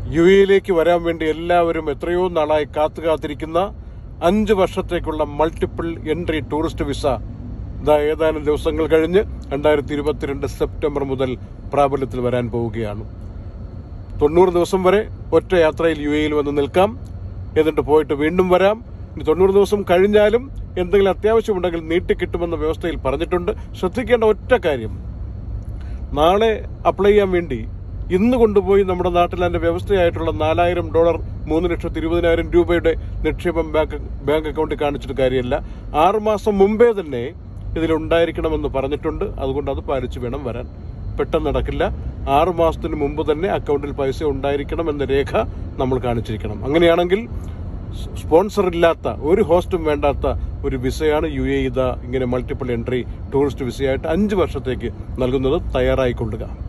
U എയിലേക്ക് വരാൻ വേണ്ടി എല്ലാവരും എത്രയോ നാളായി കാത്തു കാത്തിരിക്കുന്ന അഞ്ച് വർഷത്തേക്കുള്ള മൾട്ടിപ്പിൾ എൻട്രി ടൂറിസ്റ്റ് വിസ ഇതാ ഏതാനും ദിവസങ്ങൾ കഴിഞ്ഞ് രണ്ടായിരത്തി ഇരുപത്തിരണ്ട് സെപ്റ്റംബർ മുതൽ പ്രാബല്യത്തിൽ വരാൻ പോവുകയാണ് തൊണ്ണൂറ് ദിവസം വരെ ഒറ്റ യാത്രയിൽ യു എയിൽ വന്ന് നിൽക്കാം എന്നിട്ട് പോയിട്ട് വീണ്ടും വരാം ഇനി തൊണ്ണൂറ് ദിവസം കഴിഞ്ഞാലും എന്തെങ്കിലും അത്യാവശ്യമുണ്ടെങ്കിൽ നീട്ടിക്കിട്ടുമെന്ന വ്യവസ്ഥയിൽ പറഞ്ഞിട്ടുണ്ട് ശ്രദ്ധിക്കേണ്ട ഒറ്റ കാര്യം നാളെ അപ്ലൈ ചെയ്യാൻ വേണ്ടി ഇന്ന് കൊണ്ടുപോയി നമ്മുടെ നാട്ടിൽ അതിന്റെ വ്യവസ്ഥയായിട്ടുള്ള നാലായിരം ഡോളർ മൂന്ന് ലക്ഷത്തി ഇരുപതിനായിരം രൂപയുടെ നിക്ഷേപം ബാങ്ക് ബാങ്ക് അക്കൗണ്ടിൽ കാണിച്ചിട്ട് കാര്യമല്ല ആറുമാസം മുമ്പേ തന്നെ ഇതിലുണ്ടായിരിക്കണമെന്ന് പറഞ്ഞിട്ടുണ്ട് അതുകൊണ്ട് അത് പാലിച്ചു വേണം വരാൻ പെട്ടെന്ന് നടക്കില്ല ആറു മാസത്തിന് മുമ്പ് തന്നെ അക്കൗണ്ടിൽ പൈസ ഉണ്ടായിരിക്കണം എന്ന രേഖ നമ്മൾ കാണിച്ചിരിക്കണം അങ്ങനെയാണെങ്കിൽ സ്പോൺസർ ഇല്ലാത്ത ഒരു ഹോസ്റ്റും വേണ്ടാത്ത ഒരു വിസയാണ് യു എ ഇത ഇങ്ങനെ മൾട്ടിപ്പിൾ എൻട്രി ടൂറിസ്റ്റ് വിസയായിട്ട് അഞ്ച് വർഷത്തേക്ക് നൽകുന്നത് തയ്യാറായിക്കൊള്ളുക